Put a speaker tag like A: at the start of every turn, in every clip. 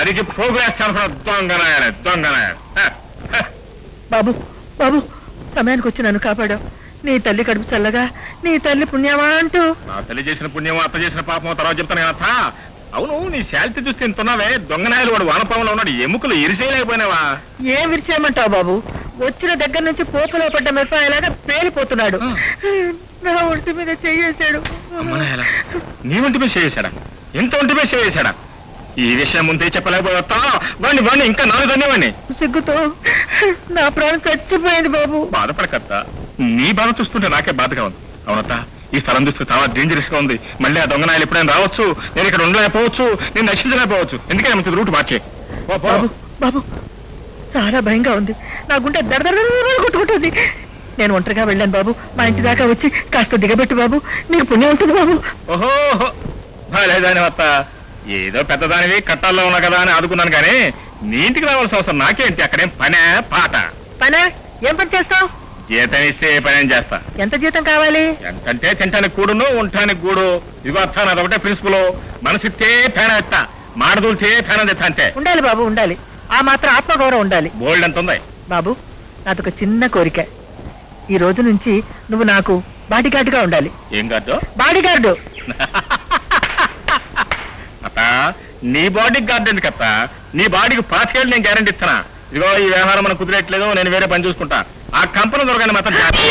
A: అడిగి ప్రోగ్రెస్ చేస్తాను దొంగనాయాలి దొంగనాయాలి హ, హ.
B: బాబు బాబు సమయానికి వచ్చి నన్ను కాపాడావు నీ తల్లి కడుపు చల్లగా నీ తల్లి పుణ్యమా అంటూ
A: నా తల్లి చేసిన పుణ్యం అత్త చేసిన పాపం తర్వాత చెప్తాను అత్త అవును నీ శాలిటీ చూస్తే ఇంతున్నావే దొంగనాయలు వాడు వానపాములో ఉన్నాడు ఎముకలు ఇరిసేయలేకపోయినావా
B: ఏం విరిచేయమంటావు బాబు వచ్చిన దగ్గర నుంచి పోపులో పడ్డ మిరపాయలాగా పేలిపోతున్నాడు
A: ఆ.
B: నా ఒంటి మీద చెయ్యేశాడు
A: అమ్మనాయలా నీ ఒంటి మీద చేసాడా ఎంత ఒంటి మీద చేసాడా ఈ విషయం ముందే చెప్పలేకపోతా వాడిని వాడిని ఇంకా నాలుగు ధన్యవాడిని
B: సిగ్గుతో నా ప్రాణం చచ్చిపోయింది బాబు
A: బాధపడకత్తా నీ బాధ చూస్తుంటే నాకే బాధగా ఉంది అవునత్తా ఈ స్థలం చూస్తే చాలా డేంజరస్ గా ఉంది మళ్ళీ ఆ దొంగనాయలు ఎప్పుడైనా రావచ్చు నేను ఇక్కడ ఉండలేకపోవచ్చు నేను నశించలేకపోవచ్చు ఎందుకని మంచి రూట్ మార్చే పో, పో.
B: బాబు బాబు చాలా భయంగా ఉంది నా గుండె దడదడ కొట్టుకుంటుంది నేను ఒంటరిగా వెళ్ళాను బాబు మా ఇంటి దాకా వచ్చి కాస్త దిగబెట్టు బాబు నీకు పుణ్యం ఉంటుంది బాబు
A: ఓహో బాలేదాని వత్త ఏదో పెద్దదానివి కట్టాల్లో ఉన్నా కదా అని ఆదుకున్నాను కానీ నీ ఇంటికి రావాల్సిన అవసరం నాకేంటి అక్కడేం పనే పాట
B: పనే ఏం పని చేస్తావు
A: జీతం ఇస్తే ఏ పని చేస్తా
B: ఎంత జీతం కావాలి
A: ఎంతంటే తింటానికి కూడును ఉంటానికి గూడు ఇదిగో అత్త అదొకటే ప్రిన్సిపల్ మనసిస్తే ఫేన ఎత్తా మాడదూల్చే ఫేన తెత్తా అంతే
B: ఉండాలి బాబు ఉండాలి ఆ మాత్రం ఆత్మగౌరవం ఉండాలి
A: బోల్డ్ ఎంత ఉంది
B: బాబు నాదొక చిన్న కోరిక ఈ రోజు నుంచి నువ్వు నాకు బాడీగార్డుగా ఉండాలి
A: ఏం కాదు
B: బాడీగార్డు
A: అత్త నీ బాడీకి గార్డ్ ఎందుకు అత్త నీ బాడీకి పాతికేళ్ళు నేను గ్యారంటీ ఇస్తున్నా ఇదిగో ఈ వ్యవహారం మనకు కుదిరేట్లేదు నేను వేరే పని చూసుకుంటా ఆ కంపెనీ దొరకని మాత్రం జాగ్రత్త.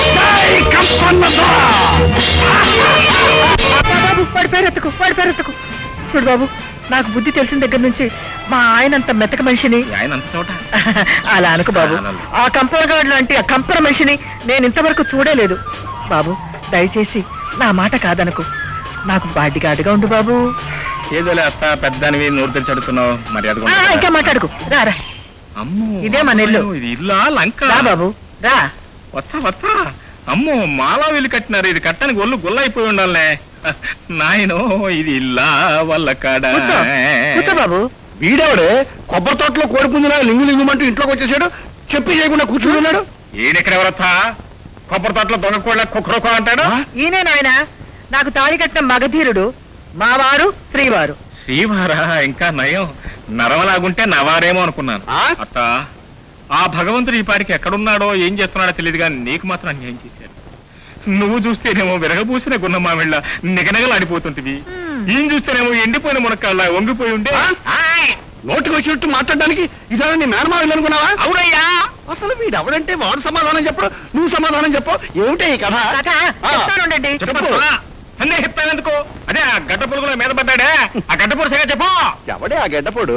B: బాబు వాడి పేరెత్తుకు వాడి పేరెత్తుకు చూడు బాబు నాకు బుద్ధి తెలిసిన దగ్గర నుంచి మా ఆయన అంత మెతక మనిషిని
A: ఈ ఆయన అంత చోట
B: అలా అనుకు బాబు
A: అనాలి.
B: ఆ కంపర్ గార్డ్ లాంటి ఆ కంపర మనిషిని నేను ఇంతవరకు చూడలేదు బాబు దయచేసి నా మాట కాదనుకు నాకు బాడీ గార్డుగా ఉండు బాబు
A: ఏదోలే అత్త పెద్దానివి నోరు తెరిచి అడుగుతున్నావు మర్యాద
B: ఆ, ఇంకా మాట్లాడుకు రా రా
A: అమ్మో
B: ఇదే మన ఇల్లు.
A: ఇది ఇల్లా లంక
B: రా బాబు రా
A: వస్తా వస్తా అమ్మో మాలా వీళ్ళు కట్టినారు ఇది కట్టడానికి ఒళ్ళు గుల్ల అయిపోయి ఉండాలనే నాయనో ఇది ఇల్లా వల్ల కాడ
B: కూర్చో కూర్చో బాబు
C: వీడెవడే కొబ్బరి తోటలో కోడి పుంజులా లింగు లింగుమంటూ ఇంట్లోకి వచ్చేసాడు చెప్పి చేయకుండా కూర్చున్నాడు
A: ఈయనెక్కడ ఎవరత్తా కొబ్బరి తోటలో దొంగ కోళ్ళ కుక్కరొక్క అంటాడు
B: ఈయనే నాయన నాకు తాళి కట్టిన మగధీరుడు మావారు శ్రీవారు
A: శ్రీవారా ఇంకా నయం నరవలాగుంటే నవారేమో అనుకున్నాను
C: ఆ?
A: అత్త ఆ భగవంతుడు ఈ పాటికి ఎక్కడున్నాడో ఏం చేస్తున్నాడో తెలియదు కానీ నీకు మాత్రం అన్యాయం చేశాడు నువ్వు చూస్తేనేమో విరగబూసిన గున్న మామిళ్ళ నిగనగలాడిపోతుంటివి
B: హ్మ్.
A: ఈయన చూస్తేనేమో ఎండిపోయిన మునక్కాళ్ళ వంగిపోయి ఉండే
C: ఆయ్! నోటికి వచ్చినట్టు మాట్లాడడానికి ఇదే నీ మేనమావిల్ అనుకున్నావా
A: అవునయ్యా
C: అసలు వీడు ఎవడంటే వాడు సమాధానం చెప్పడు నువ్వు సమాధానం చెప్పు ఏమిటే ఈ కథ
B: కాక
C: ఆ.
B: చెప్తానుండండి
A: చెప్పు అన్నీ చెప్తానెందుకు అదే ఆ గడ్డ పురుగుల మీద పడ్డాడే ఆ గడ్డ పురుగు సంగతి చెప్పు
C: ఎవడే ఆ గడ్డపోడు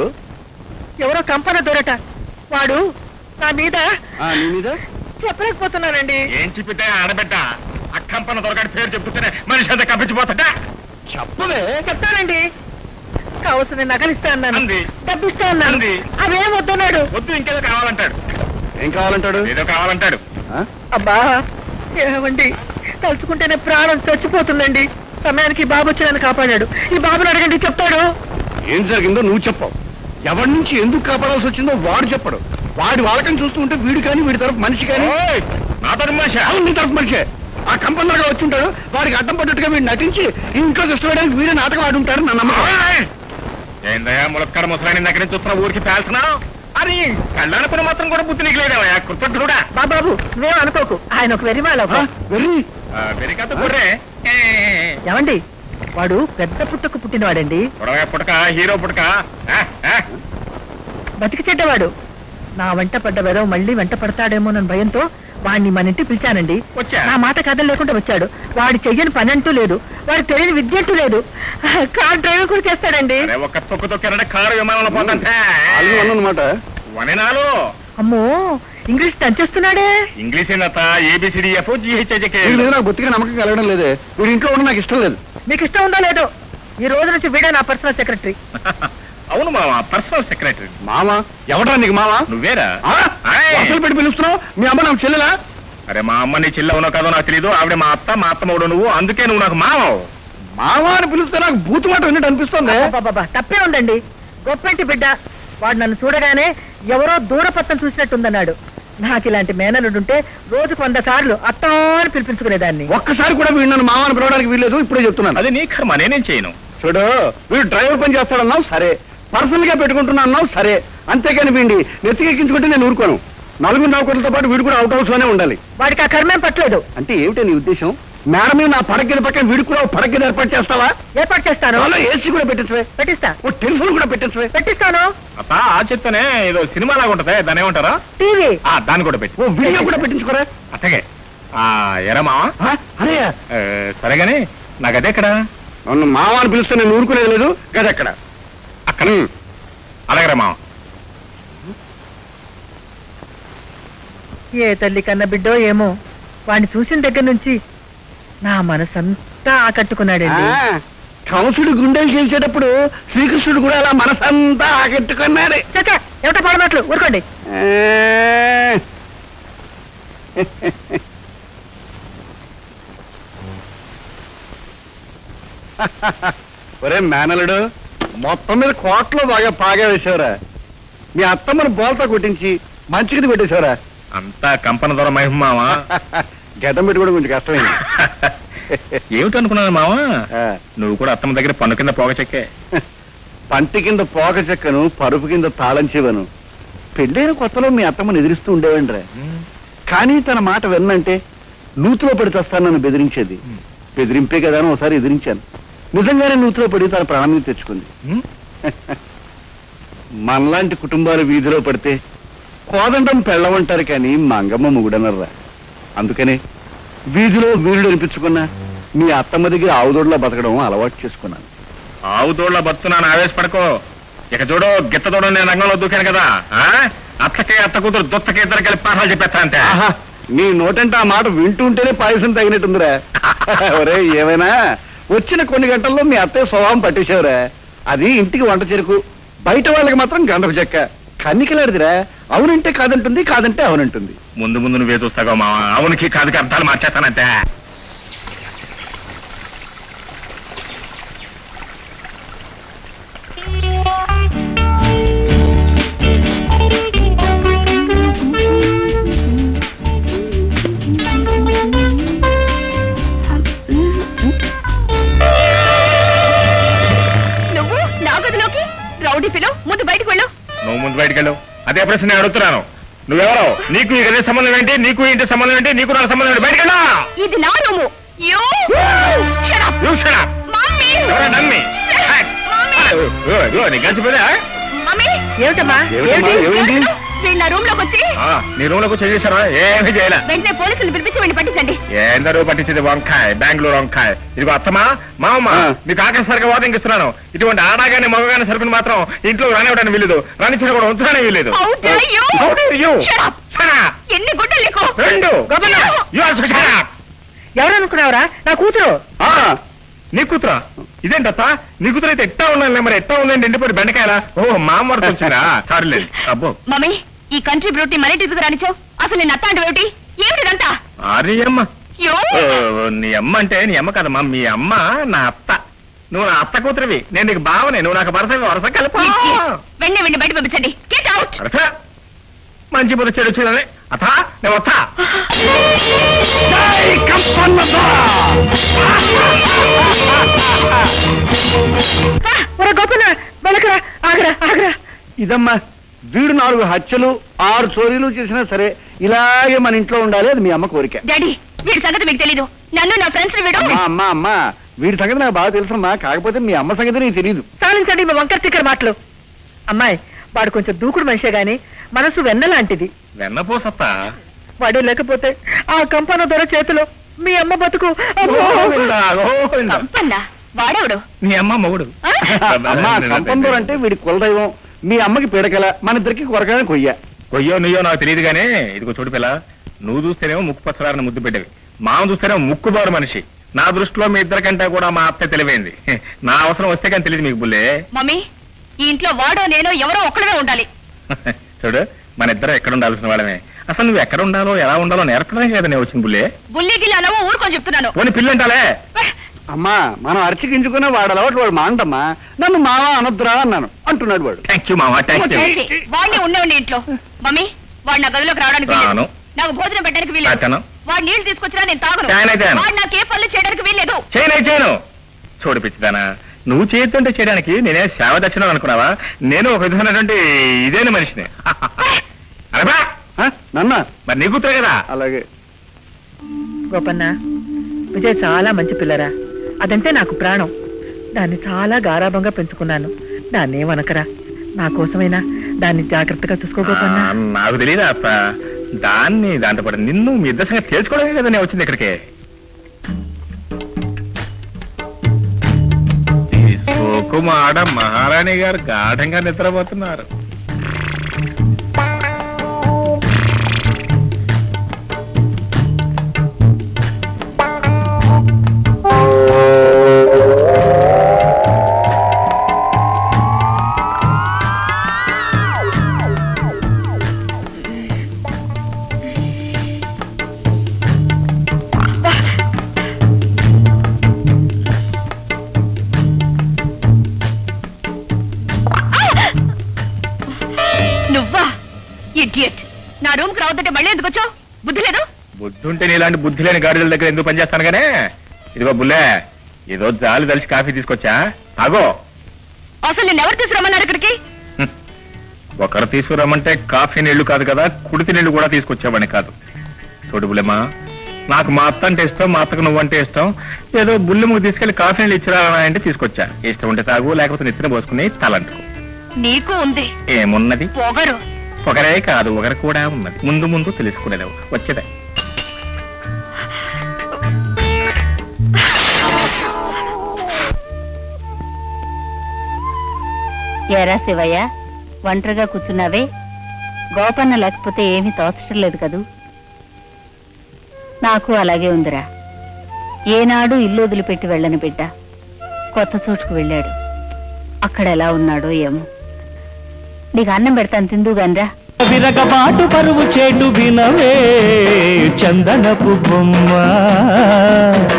B: ఎవరో కంపన దొరట వాడు నా మీద
C: ఆ, నీ మీద
B: చెప్పలేకపోతున్నానండి
A: ఏం చెప్పితే ఆడబెట్ట అక్కంపన దొరకడి పేరు చెప్తుంటేనే మనిషి అంతా కప్పించిపోతాడా
C: చెప్పవే
B: చెప్తానండి కావలసిన నగలిస్తా అన్నాను
A: అంది.
B: డబ్బిస్తా అన్నాను
A: అంది.
B: అవేం వద్దన్నాడు
A: వద్దు ఇంకేదో కావాలంటాడు
C: ఏం కావాలంటాడు
A: ఏదో కావాలంటాడు
C: ఆ?
B: అబ్బా ఏమండి తలుచుకుంటేనే ప్రాణం చచ్చిపోతుందండి సమయానికి ఈ బాబు వచ్చి నన్ను కాపాడాడు ఈ బాబుని అడగండి చెప్తాడు
C: ఏం జరిగిందో నువ్వు చెప్పవు ఎవరి నుంచి ఎందుకు కాపాడాల్సి వచ్చిందో వాడు చెప్పడు వాడి వాళ్ళకని చూస్తూ ఉంటే వీడు కానీ వీడి తరపు మనిషి కానీ
A: ఓయ్, నాతో మనిషి
C: అవును నీ తరపు మనిషే ఆ కంపెనీలో వచ్చి ఉంటాడు వాడికి అడ్డం పడ్డట్టుగా వీడు నటించి ఇంట్లోకి ఇష్టపడడానికి వీడే నాటకం ఆడి ఉంటాడు నా నమ్మకం
A: ఏందయ్యా ములక్కర ముసలాని దగ్గర నుంచి చూస్తున్నా ఊరికి పేల్చున్నావు అని కళ్ళానుకుని మాత్రం కూడా బుద్ధి నీకు లేదవయ్యా కృతజ్ఞుడా
B: బాబాబు నువ్వేం అనుకోకు ఆయన ఒక వెరిమాల
C: ఆ? వెర్రి
A: వెరికత బుర్రే
B: ఏమండి వాడు పెద్ద పుట్టకు పుట్టినవాడండి
A: పుడక పుడక హీరో పుడక ఆ, ఆ.
B: బతికి చెడ్డవాడు నా వెంట పడ్డ వెదవ మళ్ళీ వెంట పడతాడేమోనని భయంతో వాడిని మన ఇంటికి పిలిచానండి
A: వచ్చా?
B: నా మాట కథలు లేకుండా వచ్చాడు వాడు చెయ్యని పని అంటూ లేదు వాడు తెలియని విద్య అంటూ లేదు కార్ డ్రైవర్ కూడా చేస్తాడండి
A: అరే ఒక్క తొక్కు తొక్కారంటే కారు విమానంలో పోతుంటే
C: నాలుగు అన్నమాట
A: వననాలు
B: అమ్మో ఇంగ్లీష్ దంచేస్తున్నాడే
A: ఇంగ్లీష్ ఏందత్త ఏబిసిడిఎఫ్ జిహెచ్ఐజకే
C: వీడి మీద నాకు బొత్తిగా నమ్మకం కలగడం లేదే వీడి ఇంట్లో ఉండడం నాకు ఇష్టం లేదు
B: మీకు ఇష్టం ఉందో లేదో ఈ రోజు నుంచి వీడే నా పర్సనల్ సెక్రటరీ
A: అవును మామ పర్సనల్ సెక్రటరీ
C: మామ ఎవడరా నీకు మామ
A: నువ్వేరా
C: ఆ?
A: ఆయ్.
C: వరుసలు పెట్టి పిలుస్తున్నావు మీ అమ్మ నాకు చెల్లెలా
A: అరే మా అమ్మ నీ చెల్లె ఉన్నావు కాదో నాకు తెలియదు ఆవిడ మా అత్త మా అత్తమ్మడు నువ్వు అందుకే నువ్వు నాకు మామవు
C: మామ అని పిలిస్తే నాకు బూతు మాట విన్నట్టు అనిపిస్తుంది
B: అబ్బబ్బబ్బా, తప్పే ఉందండి గొప్పంటి బిడ్డ వాడు నన్ను చూడగానే ఎవరో దూరపత్తం చూసినట్టుందన్నాడు నాకు ఇలాంటి మేనలుంటే రోజుకు వంద సార్లు అత్తా అని పిలిపించుకునేదాన్ని
C: ఒక్కసారి కూడా వీడు నన్ను మామ అని పిలవడానికి వీల్లేదు ఇప్పుడే చెప్తున్నాను
A: అది నీ కర్మ నేనేం చేయను
C: చూడు వీడు డ్రైవర్ పని చేస్తాడన్నావు సరే పర్సనల్ గా పెట్టుకుంటున్నా అన్నావు సరే అంతేకాని వీడి నెత్తికెక్కించుకుంటే నేను ఊరుకోను నలుగురు నౌకర్లతో పాటు వీడు కూడా అవుట్ హౌస్ లోనే ఉండాలి
B: వాడికి ఆ కర్మేం పట్టలేదు
C: అంటే ఏమిటి నీ ఉద్దేశం మేడం మీద నా పడగల పక్కన వీడు కూడా పడగలు ఏర్పాటు చేస్తావా
B: ఏర్పాటు చేస్తాను
C: చాలా ఏసీ కూడా పెట్టించవే
B: పెట్టిస్తా
C: ఓ టెలిఫోన్ కూడా పెట్టించవే
B: పెట్టిస్తాను
A: అత్త ఆ చెప్తానే ఏదో సినిమా లాగా ఉంటది దాని ఏమంటారా
B: టీవీ
A: ఆ దాన్ని కూడా పెట్టి
C: ఓ వీడియో కూడా పెట్టించుకోరా
A: అట్టగే ఆ ఎరమా
C: ఆ, అరే
A: సరేగాని నాకు అదే ఎక్కడ
C: నన్ను మామ అని పిలిస్తే నేను ఊరుకునేది లేదు గదెక్కడ
A: అక్కడ అలాగే రా మామ
B: ఏ తల్లి కన్న బిడ్డో ఏమో వాడిని చూసిన దగ్గర నుంచి నా మనసంతా ఆకట్టుకున్నాడండి
C: కంసుడు గుండెలు చేసేటప్పుడు శ్రీకృష్ణుడు కూడా అలా మనసంతా ఆకట్టుకున్నాడు
B: చచ్చా ఎవట పాడమాటలు ఊరుకోండి
C: ఆ. ఒరే మేనలుడు మొత్తం మీద కోట్లో బాగా పాగా వేసావురా మీ అత్తమ్మను బోల్తా కొట్టించి మంచిది కొట్టేశావురా
A: అంతా కంపన దొర మహిమ మామ
C: గడ్డం పెట్టుకోవడం కొంచెం కష్టమైంది
A: ఏమిటనుకున్నాను మామ
C: ఆ,
A: నువ్వు కూడా అత్తమ్మ దగ్గర పన్ను కింద పోగ చెక్కే
C: పంటి కింద పోక చెక్కను పరుపు కింద తాళం చెవను పెళ్ళైన కొత్తలో మీ అత్తమ్మను ఎదిరిస్తూ ఉండేవండ్రా కానీ తన మాట విన్నంటే నూతులో పడి చస్తాను నన్ను బెదిరించేది బెదిరింపే కదా అని ఒకసారి ఎదిరించాను నిజంగానే నూతిలో పడి తన ప్రాణం మీద తెచ్చుకుంది
A: ఉమ్,
C: మనలాంటి కుటుంబాలు వీధిలో పడితే కోదండం పెళ్ళమంటారు కానీ మంగమ్మ ముగుడనర్రా అందుకనే వీధిలో వీరుడు అనిపించుకున్న మీ అత్తమ్మ దగ్గర ఆవుదోడ్లా బతకడం అలవాటు చేసుకున్నాను
A: ఆవు తోళ్ళ బతున్నాను ఆవేశపడకో ఇక చూడు గిత్త తోడు నేను రంగంలో దూకాను కదా ఆ అత్తకే అత్త కూతురు దొత్తకి ఇద్దరు కలిపి పాఠాలు చెప్పేస్తా అంతే
C: ఆహా నీ నోటంటే ఆ మాట వింటుంటేనే పాయసం తగినట్టుందిరా ఒరే ఏమైనా వచ్చిన కొన్ని గంటల్లో మీ అత్తయ్య స్వభావం పట్టేశావురా అది ఇంటికి వంట చెరుకు బయట వాళ్ళకి మాత్రం గంధపు చెక్క కన్నికలాడిదిరా అవునంటే కాదంటుంది కాదంటే అవునంటుంది
A: ముందు ముందు నువ్వే చూస్తాగో మామ అవునికి కాదుకి అర్థాలు మార్చేస్తానంతే
D: నువ్వు నా గదిలోకి రౌడీ పిలో ముందు బయటకు వెళ్ళు
A: నువ్వు ముందు బయటికి వెళ్ళు అదే ప్రశ్న నేను అడుగుతున్నాను నువ్వెవరో నీకు ఈ గది సంబంధం ఏంటి నీకు ఇంటి సంబంధం ఏంటి నీకు నాకు సంబంధం ఏంటి బయటికి వెళ్ళు
D: ఇది నా room you Shut up.
A: You shut up.
D: Mummy
A: ఎవరా నమ్మి
D: మమ్మీ
A: నీ గడిచిపోయా
D: మమ్మీ
B: ఏమిటమ్మా
C: ఏమిటమ్మా,
B: ఏమిటి?
C: ఏమైంది
D: వీడు నా రూమ్ లోకి వచ్చి
A: నీ రూమ్ లోకి వచ్చి చేశారా ఏమీ చేయలే
D: వెంటనే పోలీసులు పిలిపించి వీడిని పట్టించండి
A: ఎందరూ పట్టించేది వంకాయ బెంగళూరు వంకాయ ఇదిగో అత్తమా మామమ్మ
C: ఆ.
A: మీకు ఆఖరిసరిగా వాదం ఇస్తున్నాను ఇటువంటి ఆడగానే మగగానే సరుకుని మాత్రం ఇంట్లో రానివ్వడానికి వీలేదు రానిచ్చిన కూడా ఉంచడానికి వీలేదు
D: How dare you?
A: How dare you?
D: Shut up.
A: Shut up.
D: ఎన్ని గుడ్డలు నీకు
A: రెండు
B: Gopanna!
A: You also shut up.
B: ఎవరనుకున్నావురా నా కూతురు
C: ఆ,
A: నీ కూతురా ఇదేంటత్త నీ కూతురు అయితే ఎట్టా ఉన్నాను మరి ఎట్టా ఉందండి ఎండిపోయి బెండకాయలా ఓ మా వరకు వచ్చిందా సారీలేదు అబ్బో
D: మమ్మీ ఈ కంట్రీ బ్యూటీ మరీ తీసుకు రానిచ్చావు అసలు నేను అత్త అంటే ఏమిటి ఏమిటిదంతా
A: అరే అమ్మ
D: యో
A: ఓ, నీ అమ్మ అంటే నీ అమ్మ కదమ్మా మీ అమ్మ నా అత్త నువ్వు నా అత్త కూతురివి నేను నీకు బావనే నువ్వు నాకు వరస వరస కలిపా
D: వెంటనే వెండి బయట పంపించండి గెట్ అవుట్
A: వరస మంచి బుద్ధి చెడు చెడని అత నేను వస్తా
C: జై కంపన్నత!
B: ఒరే గోపన్న వెనకరా ఆగరా ఆగరా
C: ఇదమ్మా వీడు నాలుగు హత్యలు ఆరు చోరీలు చేసినా సరే ఇలాగే మన ఇంట్లో ఉండాలి అది మీ అమ్మ కోరిక
D: డాడీ వీడి సంగతి మీకు తెలీదు నన్ను నా ఫ్రెండ్స్ వీడు
C: అమ్మా అమ్మా అమ్మా వీడి సంగతి నాకు బాగా తెలుసమ్మా కాకపోతే మీ అమ్మ సంగతి నీకు తెలియదు
B: సాధించండి మీ వంకర తిక్కర మాటలు అమ్మాయి వాడు కొంచెం దూకుడు మనిషే గాని మనసు వెన్నలాంటిది
A: వెన్నపోసత్తా
B: వాడు లేకపోతే ఆ కంపన దొర చేతిలో మీ అమ్మ బతుకు అమ్మో!
A: గోవిందా, గోవిందా.
D: కంపన్నా వాడెవడు
A: నీ అమ్మ మొగుడు
D: ఆ?
C: అమ్మా కంపందూరు అంటే వీడి కులదైవం మీ అమ్మకి పీడకల మన ఇద్దరికి కొరకనే కొయ్య
A: కొయ్యో నుయ్యో నాకు తెలియదు గానీ ఇదిగో చూడు పిల్ల నువ్వు చూస్తేనేమో ముక్కు పచ్చరారిని ముద్దు పెట్టేవి మామ చూస్తేనేమో ముక్కుబారు మనిషి నా దృష్టిలో మీ ఇద్దరికంటే కూడా మా అత్త తెలివైంది నా అవసరం వస్తే కానీ తెలియదు మీకు బుల్లే
D: మమ్మీ ఈ ఇంట్లో వాడో నేను ఎవరో ఒక్కడమే ఉండాలి
A: చూడు మన ఇద్దరం ఎక్కడ ఉండాల్సిన వాళ్ళమే అసలు నువ్వు ఎక్కడ ఉండాలో ఎలా ఉండాలో నేర్పడానికి కదా నేను వచ్చింది బుల్లే
D: బుల్లిగిల్లి అనవో ఊరుకొని చెప్తున్నాను
A: పోనీ పిల్లంటాలే
C: అమ్మా మనం అరిచికించుకున్న వాడు అలవాటు వాడు మాంటమ్మా నన్ను మావా అనొద్దురా అన్నాను అంటున్నాడు వాడు
A: థ్యాంక్ యూ మామ థ్యాంక్ యూ
D: డాడీ, వాడిని ఉండే ఉండి ఇంట్లో మమ్మీ వాడు నా గదిలోకి రావడానికి వీల్లేదు
A: రాను.
D: నాకు భోజనం పెట్టడానికి వీల్లేదు
A: పెట్టను.
D: వాడు నీళ్లు తీసుకొచ్చినా నేను తాగను
A: తాగనే తాగను.
D: వాడు నాకు ఏ పనులు చేయడానికి వీల్లేదు
A: చేయను చేయను చూడు పిచ్చిదానా నువ్వు చేయొద్దంటే చేయడానికి నేనే సేవ దక్షిణం అనుకున్నావా నేను ఒక విధమైనటువంటి ఇదేన మనిషిని అరబా
C: ఆ, నాన్న
A: మరి నీ కూతురే కదా
C: అలాగే
B: గోపన్న విజయ్ చాలా మంచి పిల్లరా అదంటే నాకు ప్రాణం దాన్ని చాలా గారాభంగా పెంచుకున్నాను దాన్ని ఏమనకరా నా కోసమైనా దాన్ని జాగ్రత్తగా చూసుకో గోపన్న
A: ఆ, నాకు తెలియదా అప్ప దాన్ని దాంతో పాటు నిన్ను మీ ఇద్దరు సంగతి తెలుసుకోవడమే కదా నేను వచ్చింది ఇక్కడికి ఈ సోకుమాడ మహారాణి గారు గాఢంగా నిద్రపోతున్నారు
D: నువ్వా ఇడియట్ నా రూమ్ కి రావద్దంటే మళ్ళీ ఎందుకు వచ్చావు బుద్ధి లేదు
A: బుద్ధి ఉంటే నీలాంటి బుద్ధి లేని గాడిదల దగ్గర ఎందుకు పనిచేస్తాను గానే ఇదిగో బుల్లే ఏదో జాలి తలిచి కాఫీ తీసుకొచ్చా తాగో
D: అసలు నేను ఎవరు తీసుకురమ్మన్నారు ఇక్కడికి
A: హ్మ్. ఒకరు తీసుకురమ్మంటే కాఫీ నీళ్లు కాదు కదా కుడితి నీళ్లు కూడా తీసుకొచ్చేవాడిని కాదు చూడు బుల్లెమ్మా నాకు మా అత్త అంటే ఇష్టం మా అత్తకు నువ్వంటే ఇష్టం ఏదో బుల్లెమ్మకు తీసుకెళ్లి కాఫీ నీళ్ళు ఇచ్చిరా అంటే తీసుకొచ్చా ఇష్టం ఉంటే తాగు లేకపోతే నెత్తిన పోసుకుని తలంటుకో
D: నీకు ఉంది
A: ఏమున్నది
D: పొగరు
A: ఒకరే కాదు ఒకరు కూడా ఉన్నది ముందు ముందు తెలుసుకునేది వచ్చేదే
E: ఏరా శివయ్య ఒంటరిగా కూర్చున్నావే గోపన్న లేకపోతే ఏమీ తోచటం లేదు కదూ నాకు అలాగే ఉందిరా ఏనాడు ఇల్లు వదిలిపెట్టి వెళ్ళని బిడ్డ కొత్త చోటుకు వెళ్ళాడు అక్కడ ఎలా ఉన్నాడో ఏమో నీకు అన్నం పెడతాను తిందు గానిరా
F: విరగబాటు పరువు చేటు వినవే చందనపు బొమ్మ